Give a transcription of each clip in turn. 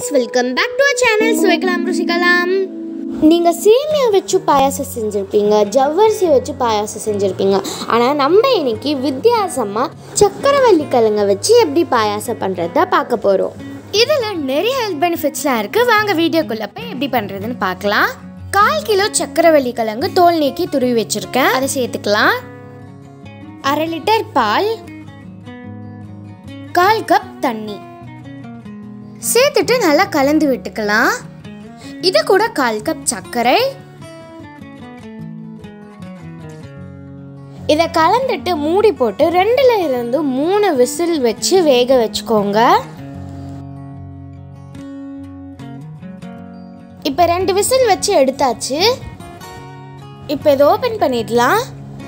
guys welcome back to our channel சுவைக்கலாம் ருசிக்கலாம் நீங்கள் சேமியா வச்சு பாயாசம் செஞ்சுருப்பீங்க ஜவ்வரிசி வச்சு பாயாசம் செஞ்சுருப்பீங்க ஆனால் நம்ம இன்னைக்கு வித்தியாசமாக சக்கரவள்ளி கிழங்க வச்சு எப்படி பாயாசம் பண்ணுறத பார்க்க போகிறோம் இதில் நிறைய ஹெல்த் பெனிஃபிட்ஸ்லாம் இருக்குது வாங்க வீடியோக்குள்ளே போய் எப்படி பண்ணுறதுன்னு பார்க்கலாம் கால் கிலோ சக்கரவள்ளி கிழங்கு தோல் நீக்கி துருவி வச்சுருக்கேன் அதை சேர்த்துக்கலாம் அரை லிட்டர் பால் கால் கப் தண்ணி சேர்த்துட்டு நல்லா கலந்து விட்டுக்கலாம் இது கூட கால் கப் சர்க்கரை இதை கலந்துட்டு மூடி போட்டு ரெண்டுல இருந்து மூணு விசில் வச்சு வேக வச்சுக்கோங்க இப்போ ரெண்டு விசில் வச்சு எடுத்தாச்சு இப்போ இதை ஓப்பன் பண்ணிடலாம்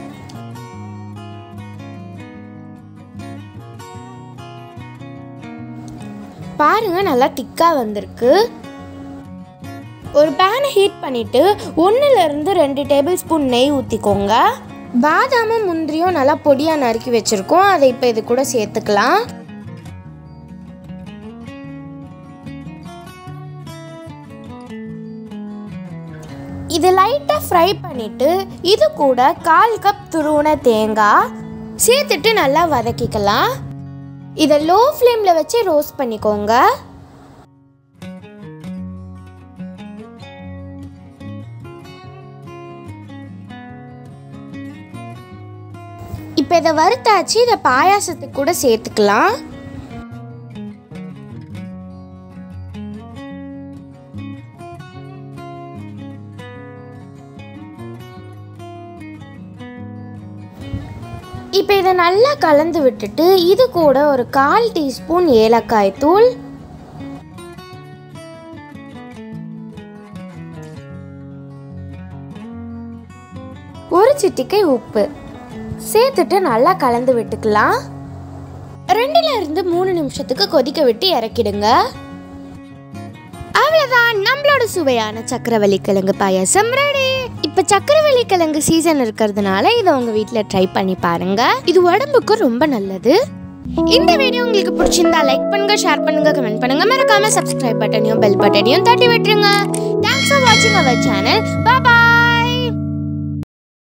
பாருங்க நல்லா திக்காக வந்திருக்கு ஒரு பேனை ஹீட் பண்ணிட்டு ஒன்றுலேருந்து ரெண்டு டேபிள் ஸ்பூன் நெய் ஊற்றிக்கோங்க பாதாமும் முந்திரியும் நல்லா பொடியாக நறுக்கி வச்சுருக்கோம் அதை இப்போ இது கூட சேர்த்துக்கலாம் இது லைட்டாக ஃப்ரை பண்ணிட்டு இது கூட கால் கப் துருவன தேங்காய் சேர்த்துட்டு நல்லா வதக்கிக்கலாம் இதை லோ ஃப்ளேமில் வச்சு ரோஸ்ட் பண்ணிக்கோங்க இப்போ இதை வறுத்தாச்சு இதை பாயாசத்துக்கு கூட சேர்த்துக்கலாம் இப்போ இதை நல்லா கலந்து விட்டுட்டு இது கூட ஒரு கால் டீஸ்பூன் ஏலக்காய் தூள் ஒரு சிட்டிக்கை உப்பு சேர்த்துட்டு நல்லா கலந்து விட்டுக்கலாம் ரெண்டுல இருந்து மூணு நிமிஷத்துக்கு கொதிக்க விட்டு இறக்கிடுங்க அவ்வளோதான் நம்மளோட சுவையான சக்கரவள்ளி கிழங்கு பாயாசம் ரெடி இப்போ சக்கரவள்ளி கிழங்கு சீசன் இருக்கிறதுனால இதை உங்க வீட்டில் ட்ரை பண்ணி பாருங்க இது உடம்புக்கு ரொம்ப நல்லது இந்த வீடியோ உங்களுக்கு பிடிச்சிருந்தா லைக் பண்ணுங்க ஷேர் பண்ணுங்க கமெண்ட் பண்ணுங்க மறக்காம சப்ஸ்கிரைப் பட்டனையும் பெல் பட்டனையும் தட்டி விட்டுருங்க தேங்க்ஸ் ஃபார் வாட்சிங் அவர் சேனல் பாய்